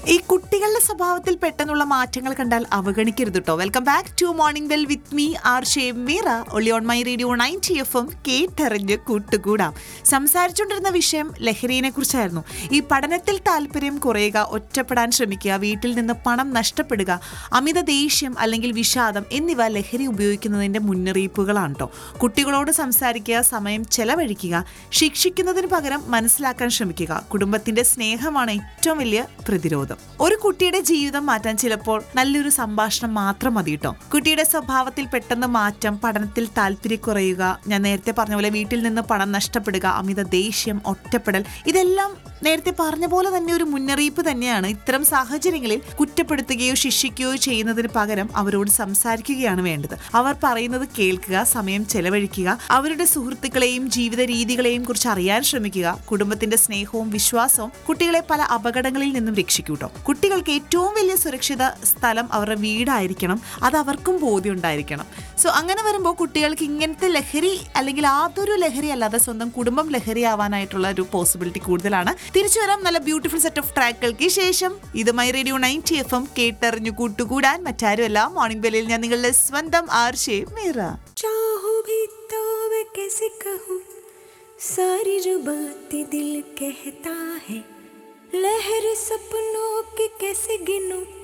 ഈ കുട്ടികളുടെ സ്വഭാവത്തിൽ പെട്ടെന്നുള്ള മാറ്റങ്ങൾ കണ്ടാൽ അവഗണിക്കരുത് കേട്ടോ welcome back to morning well with me ആർ ഷേം മീറ ഒളി on my radio ninety F M കേട്ടറിഞ്ഞ് കൂട്ടുകൂടാം സംസാരിച്ചുകൊണ്ടിരുന്ന വിഷയം ലഹരിയെ കുറിച്ചായിരുന്നു ഈ പഠനത്തിൽ താല്പര്യം കുറയുക ഒറ്റപ്പെടാൻ ശ്രമിക്കുക വീട്ടിൽ നിന്ന് പണം നഷ്ടപ്പെടുക അമിത ദേഷ്യം അല്ലെങ്കിൽ വിഷാദം എന്നിവ ലഹരി ഉപയോഗിക്കുന്നതിന്റെ മുന്നറിയിപ്പുകളാണ് കേട്ടോ കുട്ടികളോട് സംസാരിക്കുക സമയം ചെലവഴിക്കുക ശിക്ഷിക്കുന്നതിന് പകരം മനസ്സിലാക്കാൻ ശ്രമിക്കുക കുടുംബത്തിന്റെ സ്നേഹമാണ് ഏറ്റവും വലിയ പ്രതിരോധം ഒരു കുട്ടിയുടെ ജീവിതം മാറ്റാൻ ചിലപ്പോൾ നല്ലൊരു സംഭാഷണം മാത്രം മതി കേട്ടോ കുട്ടിയുടെ സ്വഭാവത്തിൽ പെട്ടെന്ന് മാറ്റം പഠനത്തിൽ താല്പര്യക്കുറയുക ഞാൻ നേരത്തെ പറഞ്ഞ പോലെ വീട്ടിൽ നിന്ന് പണം നഷ്ടപ്പെടുക അമിത ദേഷ്യം ഒറ്റപ്പെടൽ ഇതെല്ലാം നേരത്തെ പറഞ്ഞ പോലെ തന്നെ ഒരു മുന്നറിയിപ്പ് തന്നെയാണ് ഇത്തരം സാഹചര്യങ്ങളിൽ കുറ്റപ്പെടുത്തുകയോ ശിക്ഷിക്കുകയോ ചെയ്യുന്നതിന് പകരം അവരോട് സംസാരിക്കുകയാണ് വേണ്ടത് അവർ പറയുന്നത് കേൾക്കുക സമയം ചെലവഴിക്കുക അവരുടെ സുഹൃത്തുക്കളെയും ജീവിത രീതികളെയും കുറിച്ച് അറിയാൻ ശ്രമിക്കുക കുടുംബത്തിന്റെ സ്നേഹവും വിശ്വാസവും കുട്ടികളെ പല അപകടങ്ങളിൽ നിന്നും രക്ഷിക്കൂട്ടോ കുട്ടികൾക്ക് ഏറ്റവും വലിയ സുരക്ഷിത സ്ഥലം അവരുടെ വീടായിരിക്കണം അത് അവർക്കും ബോധ്യം ഉണ്ടായിരിക്കണം സോ അങ്ങനെ വരുമ്പോൾ കുട്ടികൾക്ക് ഇങ്ങനത്തെ ലഹരി അല്ലെങ്കിൽ യാതൊരു ലഹരി അല്ലാതെ സ്വന്തം കുടുംബം ലഹരിയാവാനായിട്ടുള്ള ഒരു പോസിബിലിറ്റി കൂടുതലാണ് തിരിച്ചു വരാം നല്ല ബ്യൂട്ടിഫുൾ സെറ്റ് ഓഫ് ട്രാക്കുകൾക്ക് ശേഷം ഇത് my radio ninety F M കേട്ടറിഞ്ഞു കൂട്ടുകൂടാൻ മറ്റാരുമല്ല മോർണിംഗ് ബെല്ലിൽ ഞാൻ നിങ്ങളുടെ സ്വന്തം ആർഷേ മീറ चाहूं भी तो मैं कैसे कहूँ सारी जो बातें दिल कहता है लहर सपनों की कैसे गिनूं